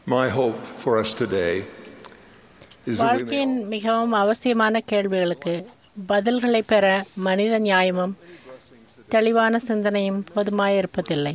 My hope for us today is that we may வாழ்க்கையின் மிகவும் அவசியமான கேள்விகளுக்கு பதில்களை பெற மனித நியாயமும் தெளிவான சிந்தனையும் போதுமாயிருப்பதில்லை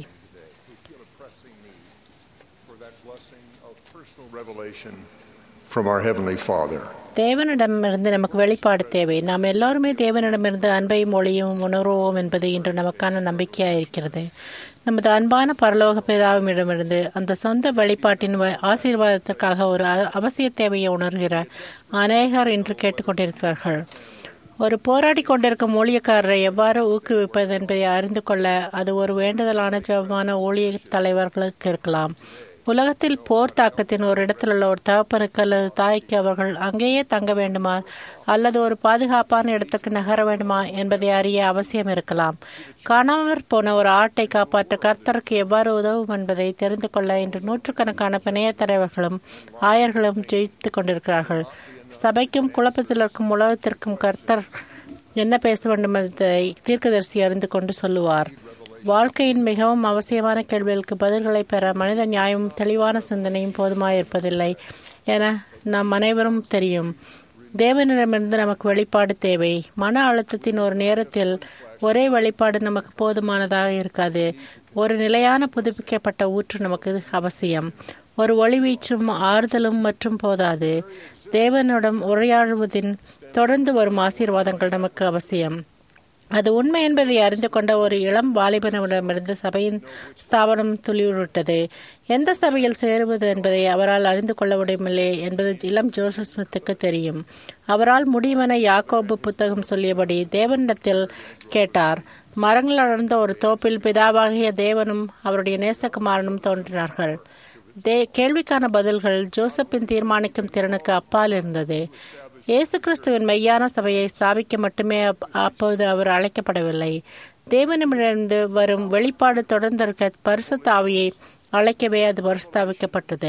for that blessing of personal revelation from our Heavenly Father. தேவனிடமிருந்து நமக்கு வெளிப்பாடு தேவை நாம் எல்லோருமே தேவனிடமிருந்து அன்பையும் ஒளியும் உணர்வோம் என்பது இன்று நமக்கான நம்பிக்கையாக இருக்கிறது நமது அன்பான பரலோக பிதாவிடமிருந்து அந்த சொந்த வெளிப்பாட்டின் வ- ஆசீர்வாதத்திற்காக ஒரு அ- அவசிய தேவையை உணர்கிற அநேகர் இன்று கேட்டுக்கொண்டிருக்கிறார்கள் ஒரு போராடி கொண்டிருக்கும் ஊழியக்காரரை எவ்வாறு ஊக்குவிப்பது என்பதை அறிந்து கொள்ள அது ஒரு வேண்டுதலான ஜெபமான ஊழிய தலைவர்களுக்கு இருக்கலாம் உலகத்தில் போர் தாக்கத்தின் ஒரு இடத்தில் உள்ள ஒரு தகப்பனுக்கு அல்லது தாய்க்கு அவர்கள் அங்கேயே தங்க வேண்டுமா அல்லது ஒரு பாதுகாப்பான இடத்துக்கு நகர வேண்டுமா என்பதை அறிய அவசியம் இருக்கலாம் காணாமற் போன ஒரு ஆட்டை காப்பாற்ற கர்த்தருக்கு எவ்வாறு உதவும் என்பதை தெரிந்து கொள்ள இன்று நூற்றுக்கணக்கான பிணைய தலைவர்களும் ஆயர்களும் ஜெயித்துக் கொண்டிருக்கிறார்கள் சபைக்கும் குழப்பத்தில் இருக்கும் உலகத்திற்கும் கர்த்தர் என்ன பேச வேண்டும் என்பதை தீர்க்கதரிசி அறிந்து கொண்டு சொல்லுவார் வாழ்க்கையின் மிகவும் அவசியமான கேள்விகளுக்கு பதில்களை பெற மனித நியாயமும் தெளிவான சிந்தனையும் போதுமாயிருப்பதில்லை என நாம் அனைவரும் தெரியும் தேவனிடமிருந்து நமக்கு வெளிப்பாடு தேவை மன அழுத்தத்தின் ஒரு நேரத்தில் ஒரே வெளிப்பாடு நமக்கு போதுமானதாக இருக்காது ஒரு நிலையான புதுப்பிக்கப்பட்ட ஊற்று நமக்கு அவசியம் ஒரு ஒளிவீச்சும் ஆறுதலும் மற்றும் போதாது தேவனுடன் உரையாடுவதின் தொடர்ந்து வரும் ஆசீர்வாதங்கள் நமக்கு அவசியம் அது உண்மை என்பதை அறிந்து கொண்ட ஒரு இளம் வாலிபனிடமிருந்து சபையின் ஸ்தாபனம் துளிவிட்டது எந்த சபையில் சேருவது என்பதை அவரால் அறிந்து கொள்ள முடியவில்லை என்பது இளம் ஜோசப் ஸ்மித்துக்கு தெரியும் அவரால் முடியுமென யாக்கோபு புத்தகம் சொல்லியபடி தேவனிடத்தில் கேட்டார் மரங்கள் அடர்ந்த ஒரு தோப்பில் பிதாவாகிய தேவனும் அவருடைய நேசகுமாரனும் தோன்றினார்கள் தே கேள்விக்கான பதில்கள் ஜோசப்பின் தீர்மானிக்கும் திறனுக்கு அப்பால் இருந்தது இயேசு கிறிஸ்துவின் மெய்யான சபையை ஸ்தாபிக்க மட்டுமே அப்- அப்போது அவர் அழைக்கப்படவில்லை தேவனிடமிருந்து வரும் வெளிப்பாடு தொடர்ந்திருக்க பரிசுத்த ஆவியை அழைக்கவே அது பரிசுத்தாவிக்கப்பட்டது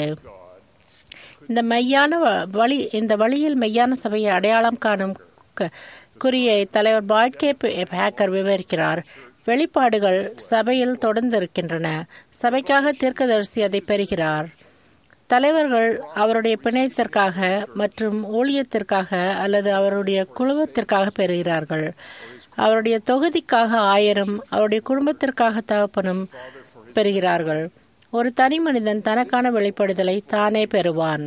இந்த மெய்யான வ- வழி இந்த வழியில் மெய்யான சபையை அடையாளம் காணும் க- குறியை தலைவர் பாட்கே ஹேக்கர் விவரிக்கிறார் வெளிப்பாடுகள் சபையில் தொடர்ந்து இருக்கின்றன சபைக்காக தீர்க்கதரிசி அதை பெறுகிறார் தலைவர்கள் அவருடைய பிணையத்திற்காக மற்றும் ஊழியத்திற்காக அல்லது அவருடைய குழுமத்திற்காக பெறுகிறார்கள் அவருடைய தொகுதிக்காக ஆயிரம் அவருடைய குடும்பத்திற்காக தகப்பனும் பெறுகிறார்கள் ஒரு தனி மனிதன் தனக்கான வெளிப்படுதலை தானே பெறுவான்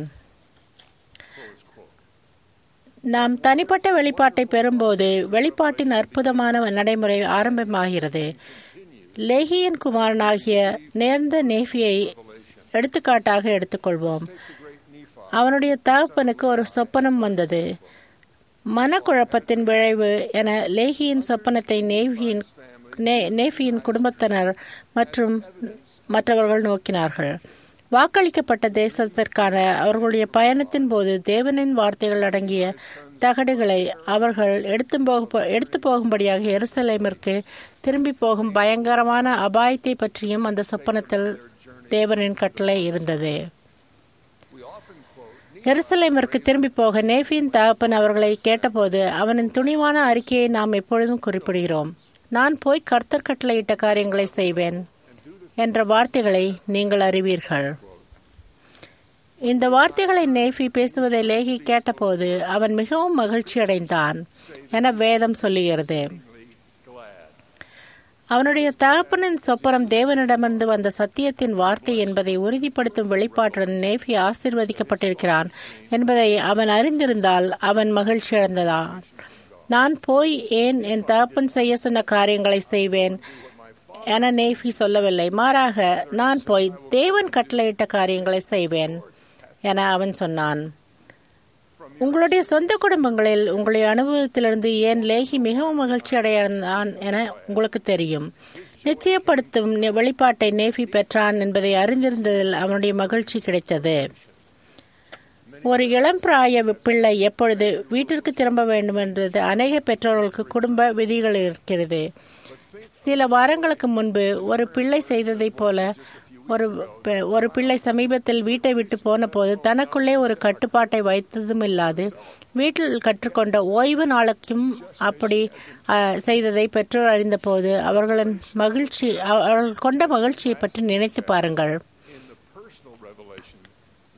நாம் தனிப்பட்ட வெளிப்பாட்டை பெறும்போது வெளிப்பாட்டின் அற்புதமான நடைமுறை ஆரம்பமாகிறது லேகியின் குமாரனாகிய நேர்ந்த நேஃபியை எடுத்துக்காட்டாக எடுத்துக்கொள்வோம் அவனுடைய தகப்பனுக்கு ஒரு சொப்பனம் வந்தது மனக்குழப்பத்தின் விளைவு என லேகியின் சொப்பனத்தை நேவியின் நே- நேஃபியின் குடும்பத்தினர் மற்றும் மற்றவர்கள் நோக்கினார்கள் வாக்களிக்கப்பட்ட தேசத்திற்கான அவர்களுடைய பயணத்தின் போது தேவனின் வார்த்தைகள் அடங்கிய தகடுகளை அவர்கள் எடுத்து போக எடுத்து போகும்படியாக எருசலேமிற்கு திரும்பி போகும் பயங்கரமான அபாயத்தை பற்றியும் அந்த சொப்பனத்தில் தேவனின் கட்டளை இருந்தது எருசலேமிற்கு திரும்பி போக நேஃபியின் தகப்பன் அவர்களை கேட்டபோது அவனின் துணிவான அறிக்கையை நாம் எப்பொழுதும் குறிப்பிடுகிறோம் நான் போய் கர்த்தர் கட்டளையிட்ட காரியங்களை செய்வேன் என்ற வார்த்தைகளை நீங்கள் அறிவீர்கள் இந்த வார்த்தைகளை நேஃபி பேசுவதை லேகி கேட்டபோது அவன் மிகவும் மகிழ்ச்சி அடைந்தான் என வேதம் சொல்லுகிறது அவனுடைய தகப்பனின் சொப்பனம் தேவனிடமிருந்து வந்த சத்தியத்தின் வார்த்தை என்பதை உறுதிப்படுத்தும் வெளிப்பாட்டுடன் நேஃபி ஆசீர்வதிக்கப்பட்டிருக்கிறான் என்பதை அவன் அறிந்திருந்தால் அவன் மகிழ்ச்சி அடைந்தான் நான் போய் ஏன் என் தகப்பன் செய்ய சொன்ன காரியங்களை செய்வேன் என நேஃபி சொல்லவில்லை மாறாக நான் போய் தேவன் கட்டளையிட்ட காரியங்களை செய்வேன் என அவன் சொன்னான் உங்களுடைய சொந்த குடும்பங்களில் உங்களுடைய அனுபவத்திலிருந்து ஏன் லேகி மிகவும் மகிழ்ச்சி அடைந்தான் என உங்களுக்கு தெரியும் நிச்சயப்படுத்தும் நி- வெளிப்பாட்டை நேஃபி பெற்றான் என்பதை அறிந்திருந்ததில் அவனுடைய மகிழ்ச்சி கிடைத்தது ஒரு இளம் பிராய பிள்ளை எப்பொழுது வீட்டிற்கு திரும்ப வேண்டும் என்பது அநேக பெற்றோர்களுக்கு குடும்ப விதிகள் இருக்கிறது சில வாரங்களுக்கு முன்பு ஒரு பிள்ளை செய்ததைப் போல ஒரு பெ- ஒரு பிள்ளை சமீபத்தில் வீட்டை விட்டு போன போது தனக்குள்ளே ஒரு கட்டுப்பாட்டை வைத்ததும் இல்லாது வீட்டில் கற்றுக்கொண்ட ஓய்வு நாளுக்கும் அப்படி அஹ், செய்ததை பெற்றோர் அறிந்தபோது அவர்களின் மகிழ்ச்சி அவர்கள் கொண்ட மகிழ்ச்சியை பற்றி நினைத்து பாருங்கள்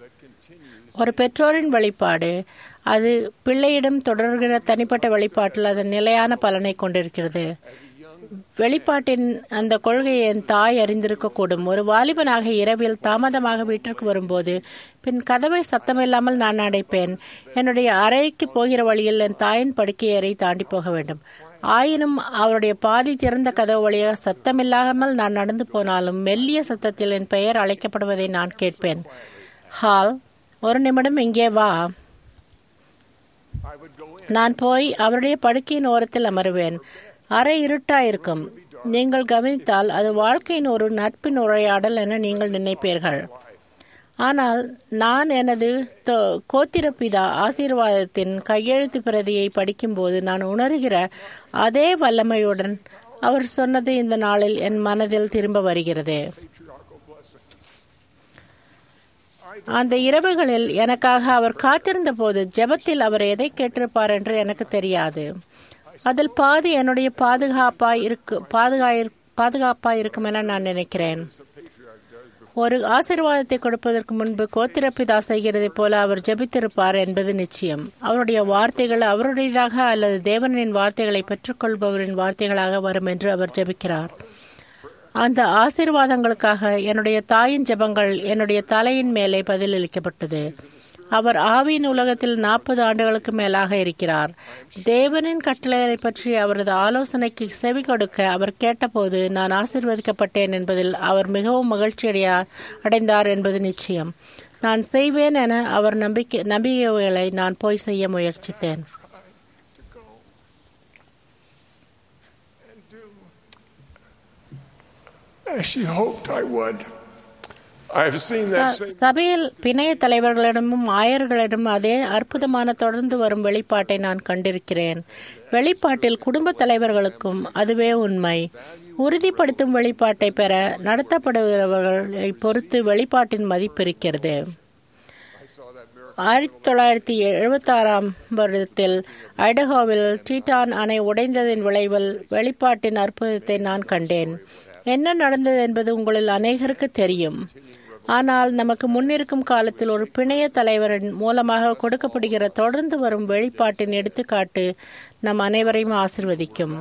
ஒரு பெற்றோரின் வெளிப்பாடு அது பிள்ளையிடம் தொடர்கிற தனிப்பட்ட வெளிப்பாட்டில் அதன் நிலையான பலனை கொண்டிருக்கிறது வெளிப்பாட்டின் அந்த கொள்கையை என் தாய் அறிந்திருக்கக்கூடும் ஒரு வாலிபனாக இரவில் தாமதமாக வீட்டிற்கு வரும்போது பின் கதவை சத்தமில்லாமல் நான் அடைப்பேன் என்னுடைய அறைக்கு போகிற வழியில் என் தாயின் படுக்கை அறை தாண்டி போக வேண்டும் ஆயினும் அவருடைய பாதி திறந்த கதவு வழியாக சத்தமில்லாமல் நான் நடந்து போனாலும் மெல்லிய சத்தத்தில் என் பெயர் அழைக்கப்படுவதை நான் கேட்பேன் ஹால் ஒரு நிமிடம் இங்கே வா I would go in. நான் போய் அவருடைய படுக்கையின் ஓரத்தில் அமருவேன் அறை இருட்டாயிருக்கும் நீங்கள் கவனித்தால் அது வாழ்க்கையின் ஒரு நட்பின் உரையாடல் என நீங்கள் நினைப்பீர்கள் ஆனால் நான் எனது தோ- கோத்திரப்பிதா ஆசீர்வாதத்தின் கையெழுத்து பிரதியை படிக்கும்போது நான் உணர்கிற அதே வல்லமையுடன் அவர் சொன்னது இந்த நாளில் என் மனதில் திரும்ப வருகிறது Patriarchal blessing. அந்த இரவுகளில் எனக்காக அவர் காத்திருந்த போது ஜெபத்தில் அவர் எதை கேட்டிருப்பார் என்று எனக்கு தெரியாது அதில் பாதி என்னுடைய பாதுகாப்பாய் இருக்கு பாதுகாய் பாதுகாப்பாய் இருக்கும் என நான் நினைக்கிறேன் ஒரு ஆசீர்வாதத்தை கொடுப்பதற்கு முன்பு கோத்திரப்பிதா செய்கிறதைப் போல அவர் ஜெபித்திருப்பார் என்பது நிச்சயம் அவருடைய வார்த்தைகள் அவருடையதாக அல்லது தேவனின் வார்த்தைகளை பெற்றுக்கொள்பவரின் வார்த்தைகளாக வரும் என்று அவர் ஜெபிக்கிறார் அந்த ஆசீர்வாதங்களுக்காக என்னுடைய தாயின் ஜெபங்கள் என்னுடைய தலையின் மேலே பதிலளிக்கப்பட்டது அவர் ஆவியின் உலகத்தில் நாற்பது ஆண்டுகளுக்கு மேலாக இருக்கிறார் தேவனின் கட்டளைகளை பற்றி அவரது ஆலோசனைக்கு செவி கொடுக்க அவர் கேட்டபோது நான் ஆசீர்வதிக்கப்பட்டேன் என்பதில் அவர் மிகவும் மகிழ்ச்சி அடைந்தார் என்பது நிச்சயம் நான் செய்வேன் என அவர் நம்பிக்கை நம்பிக்கைகளை நான் போய் செய்ய முயற்சித்தேன் to go and do as she hoped I would. I have seen that ச- same சபையில் பிணைய தலைவர்களிடமும் ஆயர்களிடமும் அதே அற்புதமான தொடர்ந்து வரும் வெளிப்பாட்டை நான் கண்டிருக்கிறேன் வெளிப்பாட்டில் குடும்ப தலைவர்களுக்கும் அதுவே உண்மை உறுதிப்படுத்தும் வெளிப்பாட்டை பெற நடத்தப்படுகிறவர்களை பொறுத்து வெளிப்பாட்டின் மதிப்பு இருக்கிறது ஆயிரத்தி தொள்ளாயிரத்தி எழுபத்தாறாம் வருடத்தில் ஐடஹோவில் டீட்டான் அணை உடைந்ததின் விளைவில் வெளிப்பாட்டின் அற்புதத்தை நான் கண்டேன் என்ன நடந்தது என்பது உங்களில் அநேகருக்கு தெரியும் ஆனால் நமக்கு முன்னிருக்கும் காலத்தில் ஒரு பிணைய தலைவரின் மூலமாக கொடுக்கப்படுகிற தொடர்ந்து வரும் வெளிப்பாட்டின் எடுத்துக்காட்டு நம் அனைவரையும் ஆசிர்வதிக்கும்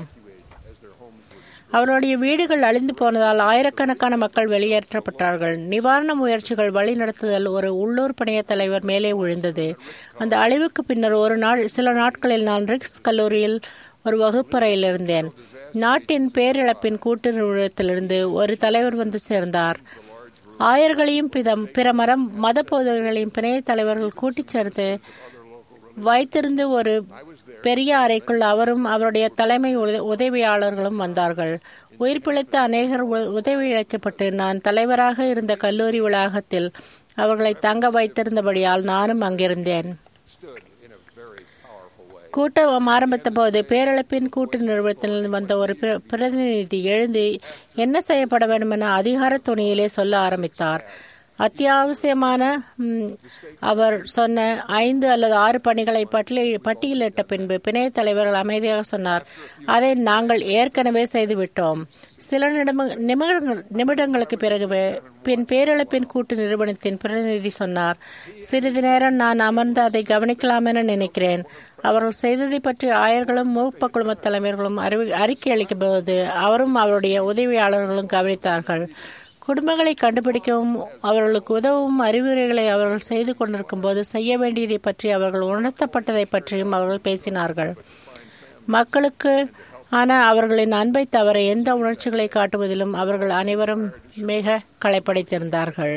அவருடைய வீடுகள் அழிந்து போனதால் ஆயிரக்கணக்கான மக்கள் வெளியேற்றப்பட்டார்கள் நிவாரண முயற்சிகள் வழிநடத்துதல் ஒரு உள்ளூர் பணிய தலைவர் மேலே விழுந்தது அந்த அழிவுக்கு பின்னர் ஒரு நாள் சில நாட்களில் நான் ரிக்ஸ் கல்லூரியில் ஒரு வகுப்பறையில் இருந்தேன் நாட்டின் பேரிழப்பின் கூட்டு நிறுவனத்திலிருந்து ஒரு தலைவர் வந்து சேர்ந்தார் ஆயர்களையும் பிதம் பிற மரம் மத போதகர்களையும் பிணைய தலைவர்கள் கூட்டிச் சேர்த்து வைத்திருந்து ஒரு பெரிய அறைக்குள் அவரும் அவருடைய தலைமை உத- உதவியாளர்களும் வந்தார்கள் உயிர் பிழைத்த அநேகர் உ- உதவி இழைக்கப்பட்டு நான் தலைவராக இருந்த கல்லூரி வளாகத்தில் அவர்களை தங்க வைத்திருந்தபடியால் நானும் அங்கிருந்தேன் stood in a very powerful way. கூட்டம் ஆரம்பித்த போது பேரழிப்பின் கூட்டு நிறுவனத்தில் வந்த ஒரு பிர- பிரதிநிதி எழுந்து என்ன செய்யப்பட வேண்டும் என அதிகார துணியிலே சொல்ல ஆரம்பித்தார் அத்தியாவசியமான ம், அவர் சொன்ன ஐந்து அல்லது ஆறு பணிகளை பட்டியல் பட்டியலிட்ட பின்பு பிணைய தலைவர்கள் அமைதியாக சொன்னார் அதை நாங்கள் ஏற்கனவே செய்துவிட்டோம் சில நிமிட- நிமிடங்கள் நிமிடங்களுக்கு பிறகு பின் பேரிழப்பின் கூட்டு நிறுவனத்தின் பிரதிநிதி சொன்னார் சிறிது நேரம் நான் அமர்ந்து அதை கவனிக்கலாம் என நினைக்கிறேன் அவர்கள் செய்ததை பற்றி ஆயர்களும் மூப்ப குழும தலைவர்களும் அறிவி அறிக்கை அளிக்கும் போது அவரும் அவருடைய உதவியாளர்களும் கவனித்தார்கள் குடும்பங்களை கண்டுபிடிக்கவும் அவர்களுக்கு உதவும் அறிவுரைகளை அவர்கள் செய்து கொண்டிருக்கும் போது செய்ய வேண்டியதை பற்றி அவர்கள் உணர்த்தப்பட்டதை பற்றியும் அவர்கள் பேசினார்கள் மக்களுக்கு ஆன அவர்களின் அன்பை தவிர எந்த உணர்ச்சிகளை காட்டுவதிலும் அவர்கள் அனைவரும் மிக களைப்படைத்திருந்தார்கள்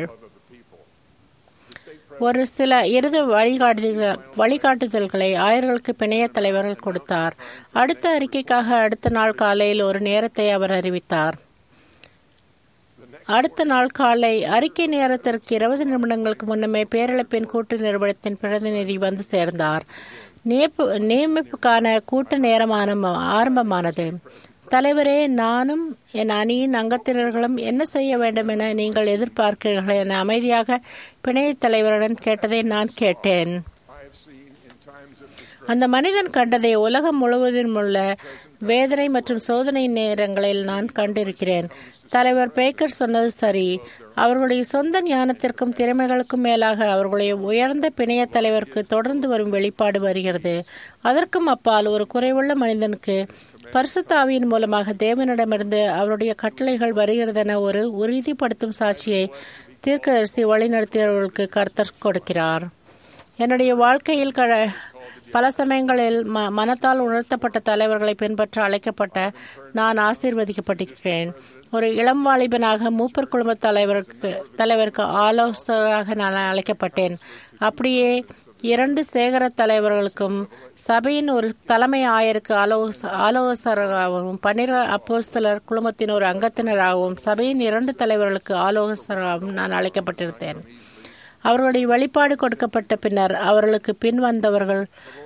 ஒரு சில இறுதி வழிகாட்டுதல் வழிகாட்டுதல்களை ஆயர்களுக்கு பிணைய தலைவர்கள் கொடுத்தார் அடுத்த அறிக்கைக்காக அடுத்த நாள் காலையில் ஒரு நேரத்தை அவர் அறிவித்தார் அடுத்த நாள் காலை அறிக்கை நேரத்திற்கு இருபது நிமிடங்களுக்கு முன்னமே பேரிழப்பின் கூட்டு நிறுவனத்தின் பிரதிநிதி வந்து சேர்ந்தார் நியப்பு நியமிப்புக்கான கூட்ட நேரமான ஆரம்பமானது தலைவரே நானும் என் அணியின் அங்கத்தினர்களும் என்ன செய்ய வேண்டும் என நீங்கள் எதிர்பார்க்கிறீர்கள் என அமைதியாக பிணைய தலைவருடன் கேட்டதை நான் கேட்டேன் I have seen in times of distress அந்த மனிதன் கண்டதை உலகம் முழுவதும் உள்ள வேதனை மற்றும் சோதனை நேரங்களில் நான் கண்டிருக்கிறேன் தலைவர் பேக்கர் சொன்னது சரி அவர்களுடைய சொந்த ஞானத்திற்கும் திறமைகளுக்கும் மேலாக அவர்களுடைய உயர்ந்த பிணைய தலைவருக்கு தொடர்ந்து வரும் வெளிப்பாடு வருகிறது அதற்கும் அப்பால் ஒரு குறைவுள்ள மனிதனுக்கு பரிசுத்தாவியின் மூலமாக தேவனிடமிருந்து அவருடைய கட்டளைகள் வருகிறதென ஒரு உறுதிப்படுத்தும் சாட்சியை தீர்க்கதரிசி வழிநடத்தியவர்களுக்கு கர்த்தர் கொடுக்கிறார் என்னுடைய வாழ்க்கையில் க பல சமயங்களில் ம மனத்தால் உணர்த்தப்பட்ட தலைவர்களை பின்பற்ற அழைக்கப்பட்ட நான் ஆசீர்வதிக்கப்பட்டிருக்கிறேன் ஒரு இளம் வாலிபனாக மூப்பர் குழும தலைவருக்கு தலைவருக்கு ஆலோசகராக நான் அழைக்கப்பட்டேன் அப்படியே இரண்டு சேகர தலைவர்களுக்கும் சபையின் ஒரு தலைமை ஆயருக்கு ஆலோச ஆலோசகராகவும் பன்னிர அப்போஸ்தலர் குழுமத்தின் ஒரு அங்கத்தினராகவும் சபையின் இரண்டு தலைவர்களுக்கு ஆலோசகராகவும் நான் அழைக்கப்பட்டிருந்தேன் அவர்களுடைய வெளிப்பாடு கொடுக்கப்பட்ட பின்னர் அவர்களுக்கு பின் வந்தவர்கள்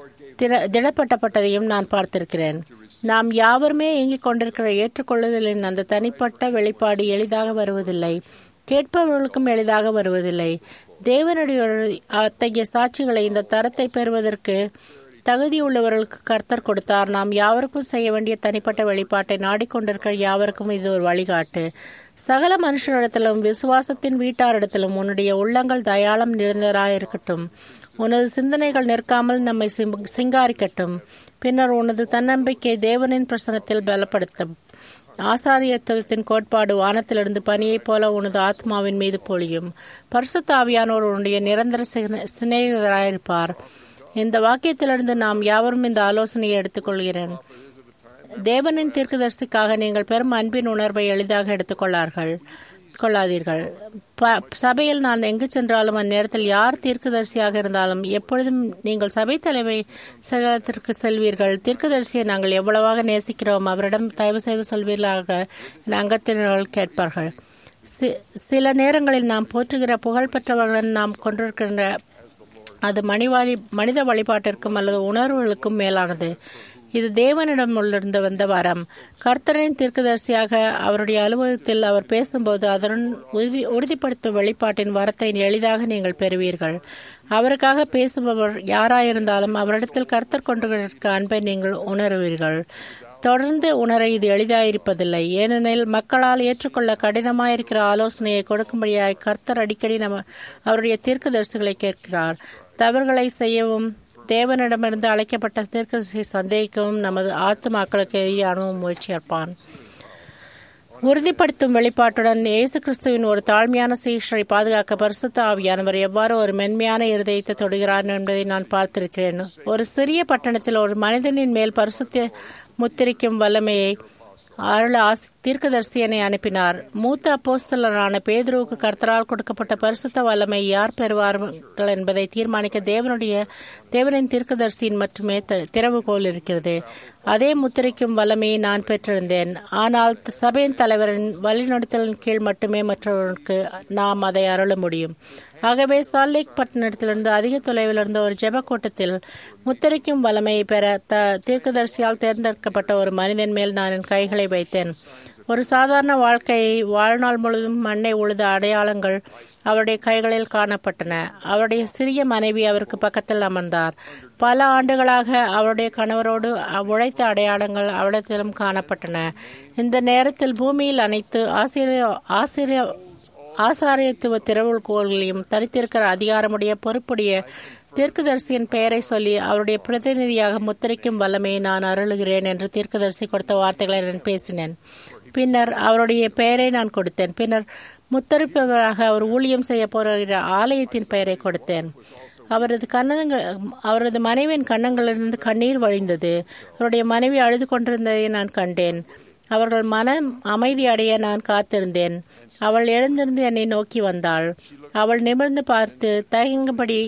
திடப்பட்டப்பட்டதையும் நான் பார்த்திருக்கிறேன் நாம் யாவருமே இயங்கிக் கொண்டிருக்கிற ஏற்றுக்கொள்ளுதலின் அந்த தனிப்பட்ட வெளிப்பாடு எளிதாக வருவதில்லை கேட்பவர்களுக்கும் எளிதாக வருவதில்லை தேவனுடைய அத்தகைய சாட்சிகளை இந்த தரத்தை பெறுவதற்கு தகுதியுள்ளவர்களுக்கு கர்த்தர் கொடுத்தார் நாம் யாவருக்கும் செய்ய வேண்டிய தனிப்பட்ட வெளிப்பாட்டை நாடிக்கொண்டிருக்கிற யாவருக்கும் இது ஒரு வழிகாட்டு சகல மனுஷரிடத்திலும் விசுவாசத்தின் வீட்டாரிடத்திலும் உன்னுடைய உள்ளங்கள் தயாளம் நிறைந்தராயிருக்கட்டும் உனது சிந்தனைகள் நிற்காமல் நம்மை சிங்காரிக்கட்டும் பின்னர் உனது தன்னம்பிக்கை தேவனின் பிரசனத்தில் பலப்படுத்தும் ஆசாரியத்துவத்தின் கோட்பாடு வானத்திலிருந்து பனியைப் போல உனது ஆத்மாவின் மீது பொழியும் பரிசுத்தாவியானோர் உன்னுடைய நிரந்தர சிநேகிதராயிருப்பார் இந்த வாக்கியத்திலிருந்து நாம் யாவரும் இந்த ஆலோசனையை எடுத்துக்கொள்கிறேன் தேவனின் தீர்க்கதரிசிக்காக நீங்கள் பெரும் அன்பின் உணர்வை எளிதாக எடுத்துக்கொள்ளார்கள் கொள்ளாதீர்கள் சபையில் நான் எங்கு சென்றாலும் அந்நேரத்தில் யார் தீர்க்கதரிசியாக இருந்தாலும் எப்பொழுதும் நீங்கள் சபை தலைமை சகலத்திற்கு செல்வீர்கள் தீர்க்கதரிசியை நாங்கள் எவ்வளவாக நேசிக்கிறோம் அவரிடம் தயவு செய்து சொல்வீர்களாக அங்கத்தினர்கள் கேட்பார்கள் சில நேரங்களில் நாம் போற்றுகிற புகழ்பெற்றவர்களுடன் நாம் கொண்டிருக்கின்ற அது மணிவாளி மனித வழிபாட்டிற்கும் அல்லது உணர்வுகளுக்கும் மேலானது இது தேவனிடம் உள்ளிருந்து வந்த வரம் கர்த்தரின் தீர்க்கதரிசியாக அவருடைய அலுவலகத்தில் அவர் பேசும்போது அதனுடன் உறுதி உறுதிப்படுத்தும் வெளிப்பாட்டின் வரத்தை எளிதாக நீங்கள் பெறுவீர்கள் அவருக்காக பேசுபவர் யாராயிருந்தாலும் அவரிடத்தில் கர்த்தர் கொண்டிருக்க அன்பை நீங்கள் உணருவீர்கள் தொடர்ந்து உணர இது எளிதாயிருப்பதில்லை ஏனெனில் மக்களால் ஏற்றுக்கொள்ள கடினமாயிருக்கிற ஆலோசனையை கொடுக்கும்படியாய் கர்த்தர் அடிக்கடி நம்ம அவருடைய தீர்க்கதரிசிகளை கேட்கிறார் தவறுகளை செய்யவும் தேவனிடமிருந்து அழைக்கப்பட்ட தீர்க்கதரிசி சந்தேகிக்கவும் நமது ஆத்துமாக்களுக்கு எதிரானவும் முயற்சியற்பான் உறுதிப்படுத்தும் வெளிப்பாட்டுடன் இயேசு கிறிஸ்துவின் ஒரு தாழ்மையான சீஷரை பாதுகாக்க பரிசுத்த ஆவியானவர் எவ்வாறு ஒரு மென்மையான இருதயத்தை தொடுகிறார் என்பதை நான் பார்த்திருக்கிறேன் ஒரு சிறிய பட்டணத்தில் ஒரு மனிதனின் மேல் பரிசுத்த முத்திரிக்கும் வல்லமையை அருள் ஆஸ் தீர்க்கதரிசியனை அனுப்பினார் மூத்த அப்போஸ்தலரான பேதுருவுக்கு கர்த்தரால் கொடுக்கப்பட்ட பரிசுத்த வல்லமை யார் பெறுவார்கள் என்பதை தீர்மானிக்க தேவனுடைய தேவனின் தீர்க்கதரிசியின் மட்டுமே திறவுகோல் இருக்கிறது அதே முத்திரைக்கும் வல்லமையை நான் பெற்றிருந்தேன் ஆனால் சபையின் தலைவரின் வழிநடத்தலின் கீழ் மட்டுமே மற்றவர்களுக்கு நாம் அதை அருள முடியும் ஆகவே சால்லேக் பட்டணத்திலிருந்து அதிக தொலைவில் இருந்த ஒரு ஜெப கூட்டத்தில் முத்திரைக்கும் வல்லமையை பெற த தீர்க்கதரிசியால் தேர்ந்தெடுக்கப்பட்ட ஒரு மனிதன் மேல் நான் என் கைகளை வைத்தேன் ஒரு சாதாரண வாழ்க்கையை வாழ்நாள் முழுவதும் மண்ணை உழுத அடையாளங்கள் அவருடைய கைகளில் காணப்பட்டன அவருடைய சிறிய மனைவி அவருக்கு பக்கத்தில் அமர்ந்தார் பல ஆண்டுகளாக அவருடைய கணவரோடு உழைத்த அடையாளங்கள் அவரிடத்திலும் காணப்பட்டன இந்த நேரத்தில் பூமியில் அனைத்து ஆசிரிய ஆசிரிய ஆசாரியத்துவ திறவுகோள்களையும் தரித்திருக்கிற அதிகாரமுடைய பொறுப்புடைய தீர்க்கதரிசியின் பெயரை சொல்லி அவருடைய பிரதிநிதியாக முத்திரைக்கும் வல்லமையை நான் அருளுகிறேன் என்று தீர்க்கதரிசி கொடுத்த வார்த்தைகளை நான் பேசினேன் பின்னர் அவருடைய பெயரை நான் கொடுத்தேன் பின்னர் முத்தரிப்பவராக அவர் ஊழியம் செய்ய போகிற ஆலயத்தின் பெயரை கொடுத்தேன் அவரது கண்ணங்கள் அவரது மனைவியின் கண்ணங்களிலிருந்து கண்ணீர் வழிந்தது அவருடைய மனைவி அழுது கொண்டிருந்ததை நான் கண்டேன் அவர்கள் மனம் அமைதி அடைய நான் காத்திருந்தேன் அவள் எழுந்திருந்து என்னை நோக்கி வந்தாள் அவள் நிமிர்ந்து பார்த்து தயங்கும்படி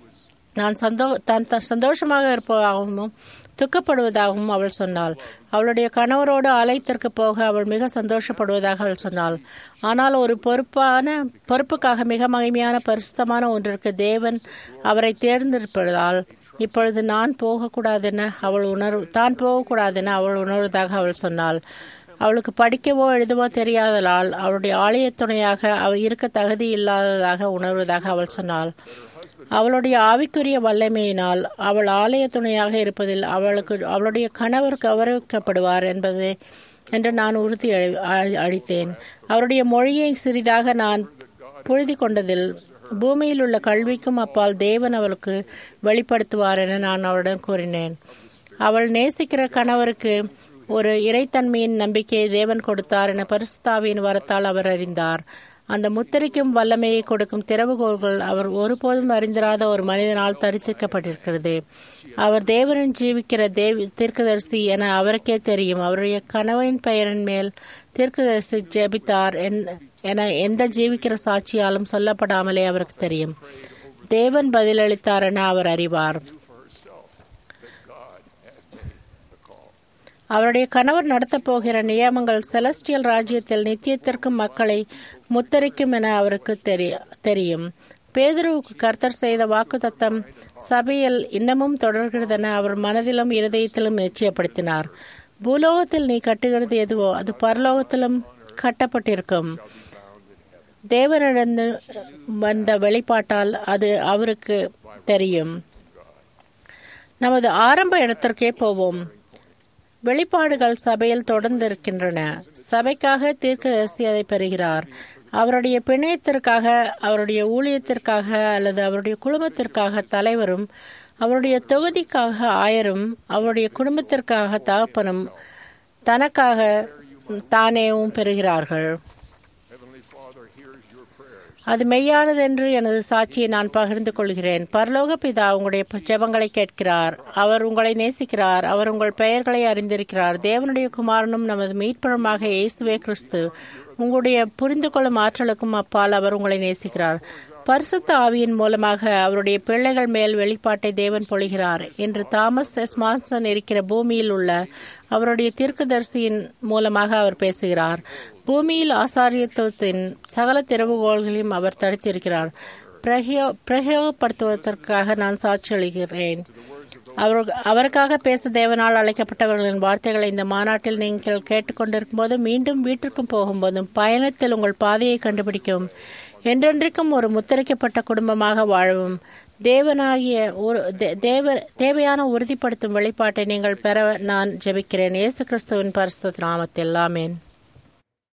நான் சந்தோ தான் சந்தோஷமாக இருப்பதாகவும் துக்கப்படுவதாகவும் அவள் சொன்னாள் அவளுடைய கணவரோடு ஆலயத்திற்கு போக அவள் மிக சந்தோஷப்படுவதாக அவள் சொன்னாள் ஆனால் ஒரு பொறுப்பான பொறுப்புக்காக மிக மகிமையான பரிசுத்தமான ஒன்றிற்கு தேவன் அவரை தேர்ந்தெடுப்பதால் இப்பொழுது நான் போகக்கூடாதென அவள் உணர்வு தான் போகக்கூடாதென அவள் உணர்வதாக அவள் சொன்னாள் அவளுக்கு படிக்கவோ எழுதவோ தெரியாததால் அவளுடைய ஆலய துணையாக அவள் இருக்க தகுதி இல்லாததாக உணர்வதாக அவள் சொன்னாள் அவளுடைய ஆவிக்குரிய வல்லமையினால் அவள் ஆலய துணையாக இருப்பதில் அவளுக்கு அவளுடைய கணவர் கௌரவிக்கப்படுவார் என்பது என்று நான் உறுதி அளித்தேன் அவருடைய மொழியை சிறிதாக நான் புழுதி கொண்டதில் பூமியில் உள்ள கல்விக்கும் அப்பால் தேவன் அவளுக்கு வெளிப்படுத்துவார் என நான் அவளிடம் கூறினேன் அவள் நேசிக்கிற கணவருக்கு ஒரு இறைத்தன்மையின் நம்பிக்கையை தேவன் கொடுத்தார் என பரிசுத்தாவியின் வரத்தால் அவர் அறிந்தார் அந்த முத்திரைக்கும் வல்லமையை கொடுக்கும் திறவுகோள்கள் அவர் ஒருபோதும் அறிந்திராத ஒரு மனிதனால் தரிசிக்கப்பட்டிருக்கிறது அவர் தேவனின் ஜீவிக்கிற தேவி தீர்க்கதரிசி என அவருக்கே தெரியும் அவருடைய கணவனின் பெயரின் மேல் தீர்க்கதரிசி ஜெபித்தார் என எந்த ஜீவிக்கிற சாட்சியாலும் சொல்லப்படாமலே அவருக்கு தெரியும் தேவன் பதிலளித்தார் என அவர் அறிவார் அவருடைய கணவர் நடத்தப் போகிற நியமங்கள் செலஸ்டியல் ராஜ்யத்தில் நித்தியத்திற்கும் மக்களை முத்தரிக்கும் என அவருக்கு தெரியும் பேதுருவுக்கு கர்த்தர் செய்த வாக்குத்தத்தம் சபையில் இன்னமும் தொடர்கிறதென அவர் மனதிலும் இருதயத்திலும் நிச்சயப்படுத்தினார் பூலோகத்தில் நீ கட்டுகிறது எதுவோ அது பரலோகத்திலும் கட்டப்பட்டிருக்கும் தேவனிடந்து வந்த வெளிப்பாட்டால் அது அவருக்கு தெரியும் நமது ஆரம்ப இடத்திற்கே போவோம் வெளிப்பாடுகள் சபையில் தொடர்ந்து இருக்கின்றன சபைக்காக தீர்க்கதரிசி அதை பெறுகிறார் அவருடைய பிணையத்திற்காக அவருடைய ஊழியத்திற்காக அல்லது அவருடைய குடும்பத்திற்காக தலைவரும் அவருடைய தொகுதிக்காக ஆயரும் அவருடைய குடும்பத்திற்காக தகப்பனும் தனக்காக தானேவும் பெறுகிறார்கள் அது மெய்யானது என்று எனது சாட்சியை நான் பகிர்ந்து கொள்கிறேன் பரலோக பிதா உங்களுடைய ஜெபங்களை கேட்கிறார் அவர் உங்களை நேசிக்கிறார் அவர் உங்கள் பெயர்களை அறிந்திருக்கிறார் தேவனுடைய குமாரனும் நமது மீட்புறமாக இயேசுவே கிறிஸ்து உங்களுடைய புரிந்து கொள்ளும் ஆற்றலுக்கும் அப்பால் அவர் உங்களை நேசிக்கிறார் பரிசுத்த ஆவியின் மூலமாக அவருடைய பிள்ளைகள் மேல் வெளிப்பாட்டை தேவன் பொழிகிறார் என்று தாமஸ் எஸ் மான்சன் இருக்கிற பூமியில் உள்ள அவருடைய தீர்க்கதரிசியின் மூலமாக அவர் பேசுகிறார் பூமியில் ஆசாரியத்துவத்தின் சகல திறவுகோள்களையும் அவர் தடுத்திருக்கிறார் பிரயோகப்படுத்துவதற்காக நான் சாட்சி அளிக்கிறேன் அவர் அவருக்காக பேச தேவனால் அழைக்கப்பட்டவர்களின் வார்த்தைகளை இந்த மாநாட்டில் நீங்கள் கேட்டுக்கொண்டிருக்கும் போது மீண்டும் வீட்டிற்கும் போகும்போதும் பயணத்தில் உங்கள் பாதையை கண்டுபிடிக்கவும் என்றென்றைக்கும் ஒரு முத்திரைக்கப்பட்ட குடும்பமாக வாழவும் தேவனாகிய ஒரு தேவ தேவையான உறுதிப்படுத்தும் வெளிப்பாட்டை நீங்கள் பெற நான் ஜெபிக்கிறேன் இயேசு கிறிஸ்துவின் பரிசுத்த நாமத்தில் ஆமேன்